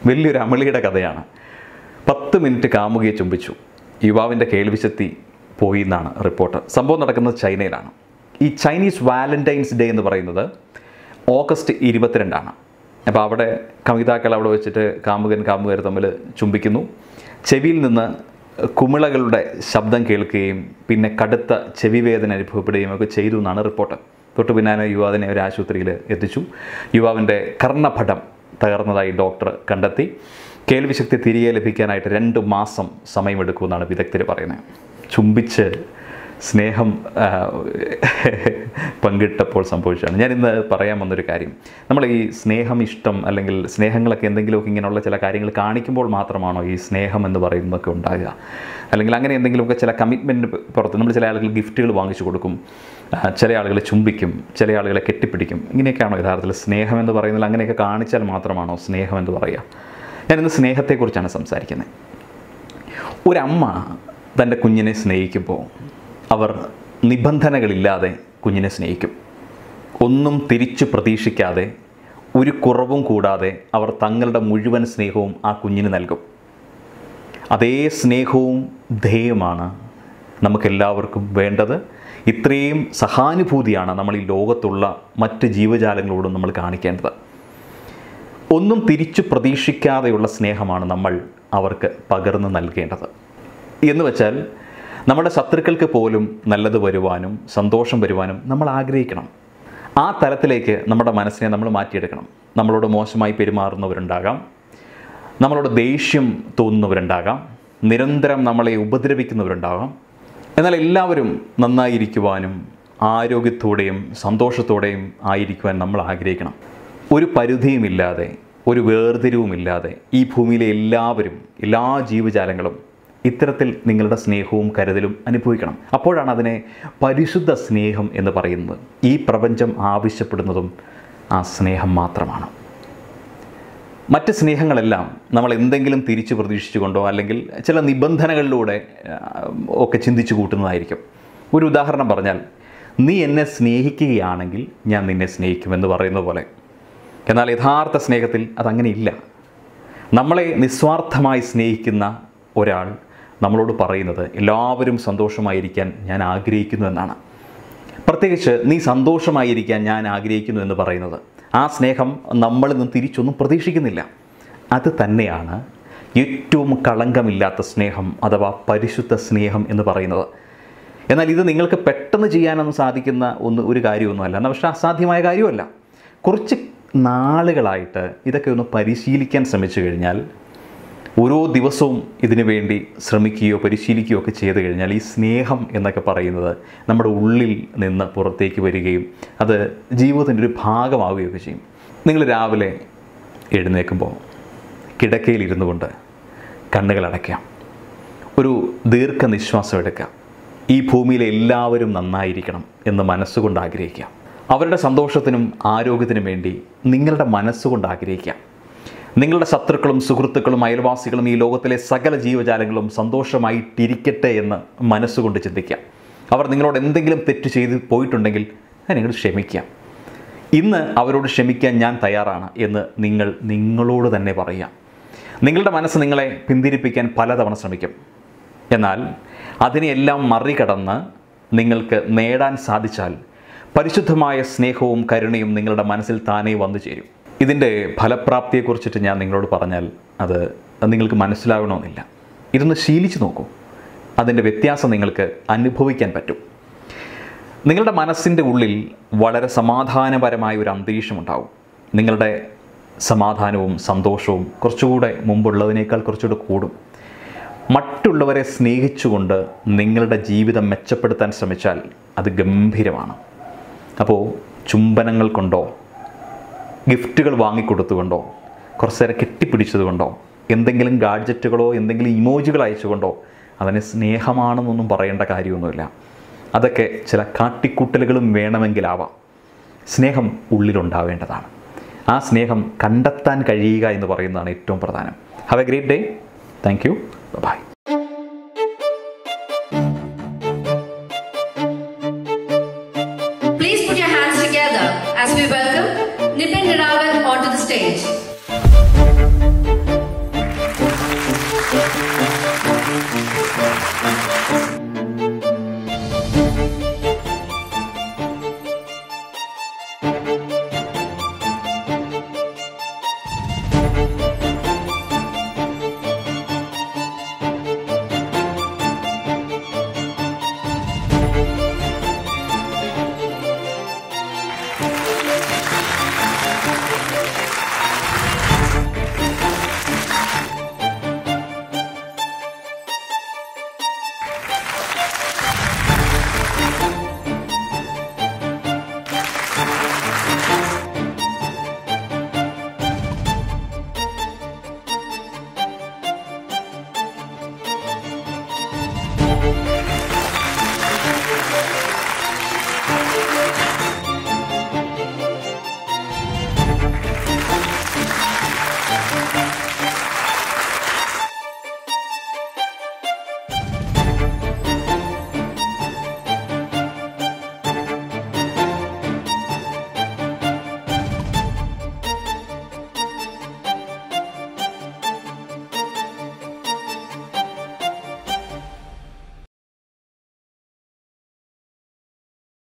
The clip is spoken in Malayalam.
വലിയൊരു അമളിയുടെ കഥയാണ് പത്ത് മിനിറ്റ് കാമുകിയെ ചുംബിച്ചു യുവാവിൻ്റെ കേൾവിശക്തി പോയി എന്നാണ് റിപ്പോർട്ട് സംഭവം നടക്കുന്നത് ചൈനയിലാണ് ഈ ചൈനീസ് വാലന്റൈൻസ് ഡേ എന്ന് പറയുന്നത് ഓഗസ്റ്റ് ഇരുപത്തിരണ്ടാണ് അപ്പോൾ അവിടെ കവിതാക്കൾ അവിടെ വെച്ചിട്ട് കാമുകൻ കാമുകർ തമ്മിൽ ചുംബിക്കുന്നു ചെവിയിൽ നിന്ന് കുമിളകളുടെ ശബ്ദം കേൾക്കുകയും പിന്നെ കടുത്ത ചെവി വേദന അനുഭവപ്പെടുകയും ഒക്കെ ചെയ്തു എന്നാണ് റിപ്പോർട്ട് തൊട്ടു പിന്നാലെ യുവാവിനെ ഒരു ആശുപത്രിയിൽ എത്തിച്ചു യുവാവിൻ്റെ കർണപടം തകർന്നതായി ഡോക്ടർ കണ്ടെത്തി കേൾവിശക്തി തിരികെ ലഭിക്കാനായിട്ട് രണ്ട് മാസം സമയമെടുക്കുമെന്നാണ് വിദഗ്ധർ പറയുന്നത് ചുംബിച്ച് സ്നേഹം ആ, പങ്കിട്ടപ്പോൾ സംഭവിച്ചതാണ് ഞാൻ ഇന്ന് പറയാൻ വന്നൊരു കാര്യം നമ്മൾ ഈ സ്നേഹം ഇഷ്ടം അല്ലെങ്കിൽ സ്നേഹങ്ങളൊക്കെ എന്തെങ്കിലുമൊക്കെ ഇങ്ങനെയുള്ള ചില കാര്യങ്ങൾ കാണിക്കുമ്പോൾ മാത്രമാണോ ഈ സ്നേഹം എന്ന് പറയുന്നതൊക്കെ ഉണ്ടാകുക അല്ലെങ്കിൽ അങ്ങനെ എന്തെങ്കിലുമൊക്കെ ചില കമ്മിറ്റ്മെൻറ്റ് പുറത്ത് നമ്മൾ ചില ആളുകൾ ഗിഫ്റ്റുകൾ വാങ്ങിച്ചു കൊടുക്കും ആ, ചില ആളുകൾ ചുംബിക്കും ചില ആളുകളെ കെട്ടിപ്പിടിക്കും ഇങ്ങനെയൊക്കെയാണോ യഥാർത്ഥത്തിൽ സ്നേഹം എന്ന് പറയുന്നത് അങ്ങനെയൊക്കെ കാണിച്ചാൽ മാത്രമാണോ സ്നേഹം എന്ന് പറയുക ഞാനിന്ന് സ്നേഹത്തെക്കുറിച്ചാണ് സംസാരിക്കുന്നത് ഒരമ്മ തൻ്റെ കുഞ്ഞിനെ സ്നേഹിക്കുമ്പോൾ അവർ നിബന്ധനകളില്ലാതെ കുഞ്ഞിനെ സ്നേഹിക്കും ഒന്നും തിരിച്ചു പ്രതീക്ഷിക്കാതെ ഒരു കുറവും കൂടാതെ അവർ തങ്ങളുടെ മുഴുവൻ സ്നേഹവും ആ കുഞ്ഞിന് നൽകും അതേ സ്നേഹവും ധേയമാണ് നമുക്കെല്ലാവർക്കും വേണ്ടത് ഇത്രയും സഹാനുഭൂതിയാണ് നമ്മൾ ഈ ലോകത്തുള്ള മറ്റ് ജീവജാലങ്ങളോടും നമ്മൾ കാണിക്കേണ്ടത് ഒന്നും തിരിച്ചു പ്രതീക്ഷിക്കാതെയുള്ള സ്നേഹമാണ് നമ്മൾ അവർക്ക് പകർന്നു നൽകേണ്ടത് എന്ന് വെച്ചാൽ നമ്മുടെ ശത്രുക്കൾക്ക് പോലും നല്ലത് വരുവാനും സന്തോഷം വരുവാനും നമ്മൾ ആഗ്രഹിക്കണം ആ തലത്തിലേക്ക് നമ്മുടെ മനസ്സിനെ നമ്മൾ മാറ്റിയെടുക്കണം നമ്മളോട് മോശമായി പെരുമാറുന്നവരുണ്ടാകാം നമ്മളോട് ദേഷ്യം തോന്നുന്നവരുണ്ടാകാം നിരന്തരം നമ്മളെ ഉപദ്രവിക്കുന്നവരുണ്ടാകാം എന്നാൽ എല്ലാവരും നന്നായിരിക്കുവാനും ആരോഗ്യത്തോടെയും സന്തോഷത്തോടെയും ആയിരിക്കുവാൻ നമ്മൾ ആഗ്രഹിക്കണം ഒരു പരിധിയുമില്ലാതെ ഒരു വേർതിരിവുമില്ലാതെ ഈ ഭൂമിയിലെ എല്ലാവരും എല്ലാ ജീവജാലങ്ങളും ഇത്തരത്തിൽ നിങ്ങളുടെ സ്നേഹവും കരുതലും അനുഭവിക്കണം അപ്പോഴാണ് അതിനെ പരിശുദ്ധ സ്നേഹം എന്ന് പറയുന്നത് ഈ പ്രപഞ്ചം ആവശ്യപ്പെടുന്നതും ആ സ്നേഹം മാത്രമാണ് മറ്റ് സ്നേഹങ്ങളെല്ലാം നമ്മൾ എന്തെങ്കിലും തിരിച്ചു പ്രതീക്ഷിച്ചുകൊണ്ടോ അല്ലെങ്കിൽ ചില നിബന്ധനകളിലൂടെ ആ, ഒക്കെ ചിന്തിച്ചു കൂട്ടുന്നതായിരിക്കും ഒരു ഉദാഹരണം പറഞ്ഞാൽ നീ എന്നെ സ്നേഹിക്കുകയാണെങ്കിൽ ഞാൻ നിന്നെ സ്നേഹിക്കുമെന്ന് പറയുന്ന പോലെ എന്നാൽ യഥാർത്ഥ സ്നേഹത്തിൽ അതങ്ങനെയില്ല നമ്മളെ നിസ്വാർത്ഥമായി സ്നേഹിക്കുന്ന ഒരാൾ നമ്മളോട് പറയുന്നത് എല്ലാവരും സന്തോഷമായിരിക്കാൻ ഞാൻ ആഗ്രഹിക്കുന്നു എന്നാണ് പ്രത്യേകിച്ച് നീ സന്തോഷമായിരിക്കാൻ ഞാൻ ആഗ്രഹിക്കുന്നു എന്ന് പറയുന്നത് ആ സ്നേഹം നമ്മളിൽ നിന്ന് തിരിച്ചൊന്നും പ്രതീക്ഷിക്കുന്നില്ല അത് തന്നെയാണ് ഏറ്റവും കളങ്കമില്ലാത്ത സ്നേഹം അഥവാ പരിശുദ്ധ സ്നേഹം എന്ന് പറയുന്നത് എന്നാൽ ഇത് നിങ്ങൾക്ക് പെട്ടെന്ന് ചെയ്യാനൊന്നും സാധിക്കുന്ന ഒന്ന് ഒരു കാര്യമൊന്നുമല്ല എന്നാൽ പക്ഷേ അസാധ്യമായ കാര്യമല്ല കുറച്ച് നാളുകളായിട്ട് ഇതൊക്കെ ഒന്ന് പരിശീലിക്കാൻ ശ്രമിച്ചു കഴിഞ്ഞാൽ ഓരോ ദിവസവും ഇതിനു വേണ്ടി ശ്രമിക്കുകയോ പരിശീലിക്കുകയോ ഒക്കെ ചെയ്തു കഴിഞ്ഞാൽ ഈ സ്നേഹം എന്നൊക്കെ പറയുന്നത് നമ്മുടെ ഉള്ളിൽ നിന്ന് പുറത്തേക്ക് വരികയും അത് ജീവിതത്തിൻ്റെ ഒരു ഭാഗമാവുകയൊക്കെ ചെയ്യും നിങ്ങൾ രാവിലെ എഴുന്നേൽക്കുമ്പോൾ കിടക്കയിൽ ഇരുന്നു കൊണ്ട് കണ്ണുകൾ അടയ്ക്കാം ഒരു ദീർഘനിശ്വാസം എടുക്കാം ഈ ഭൂമിയിലെ എല്ലാവരും നന്നായിരിക്കണം എന്ന് മനസ്സുകൊണ്ട് ആഗ്രഹിക്കാം അവരുടെ സന്തോഷത്തിനും ആരോഗ്യത്തിനും വേണ്ടി നിങ്ങളുടെ മനസ്സുകൊണ്ട് ആഗ്രഹിക്കാം നിങ്ങളുടെ ശത്രുക്കളും സുഹൃത്തുക്കളും അയൽവാസികളും ഈ ലോകത്തിലെ സകല ജീവജാലങ്ങളും സന്തോഷമായിട്ടിരിക്കട്ടെ എന്ന് മനസ്സുകൊണ്ട് ചിന്തിക്കാം അവർ നിങ്ങളോട് എന്തെങ്കിലും തെറ്റ് ചെയ്ത് പോയിട്ടുണ്ടെങ്കിൽ അത് നിങ്ങൾ ക്ഷമിക്കാം ഇന്ന് അവരോട് ക്ഷമിക്കാൻ ഞാൻ തയ്യാറാണ് എന്ന് നിങ്ങൾ നിങ്ങളോട് തന്നെ പറയാം നിങ്ങളുടെ മനസ്സ് നിങ്ങളെ പിന്തിരിപ്പിക്കാൻ പലതവണ ശ്രമിക്കും എന്നാൽ അതിനെയെല്ലാം മറികടന്ന് നിങ്ങൾക്ക് നേടാൻ സാധിച്ചാൽ പരിശുദ്ധമായ സ്നേഹവും കരുണയും നിങ്ങളുടെ മനസ്സിൽ താനേ വന്നു ചേരും ഇതിൻ്റെ ഫലപ്രാപ്തിയെക്കുറിച്ചിട്ട് ഞാൻ നിങ്ങളോട് പറഞ്ഞാൽ അത് നിങ്ങൾക്ക് മനസ്സിലാകണമെന്നില്ല ഇതൊന്ന് ശീലിച്ചു നോക്കൂ അതിൻ്റെ വ്യത്യാസം നിങ്ങൾക്ക് അനുഭവിക്കാൻ പറ്റും നിങ്ങളുടെ മനസ്സിൻ്റെ ഉള്ളിൽ വളരെ സമാധാനപരമായ ഒരു അന്തരീക്ഷം ഉണ്ടാവും നിങ്ങളുടെ സമാധാനവും സന്തോഷവും കുറച്ചുകൂടെ മുമ്പുള്ളതിനേക്കാൾ കുറച്ചുകൂടെ കൂടും മറ്റുള്ളവരെ സ്നേഹിച്ചുകൊണ്ട് നിങ്ങളുടെ ജീവിതം മെച്ചപ്പെടുത്താൻ ശ്രമിച്ചാൽ അത് ഗംഭീരമാണ് അപ്പോൾ ചുംബനങ്ങൾ കൊണ്ടോ ഗിഫ്റ്റുകൾ വാങ്ങിക്കൊടുത്തുകൊണ്ടോ കുറച്ച് നേരം കെട്ടിപ്പിടിച്ചതുകൊണ്ടോ എന്തെങ്കിലും ഗാഡ്ജറ്റുകളോ എന്തെങ്കിലും ഇമോജികൾ അയച്ചുകൊണ്ടോ അതിന് സ്നേഹമാണെന്നൊന്നും പറയേണ്ട കാര്യമൊന്നുമില്ല അതൊക്കെ ചില കാട്ടിക്കൂട്ടലുകളും വേണമെങ്കിലാവാം സ്നേഹം ഉള്ളിലുണ്ടാവേണ്ടതാണ് ആ സ്നേഹം കണ്ടെത്താൻ കഴിയുക എന്ന് പറയുന്നതാണ് ഏറ്റവും പ്രധാനം have a great day thank you by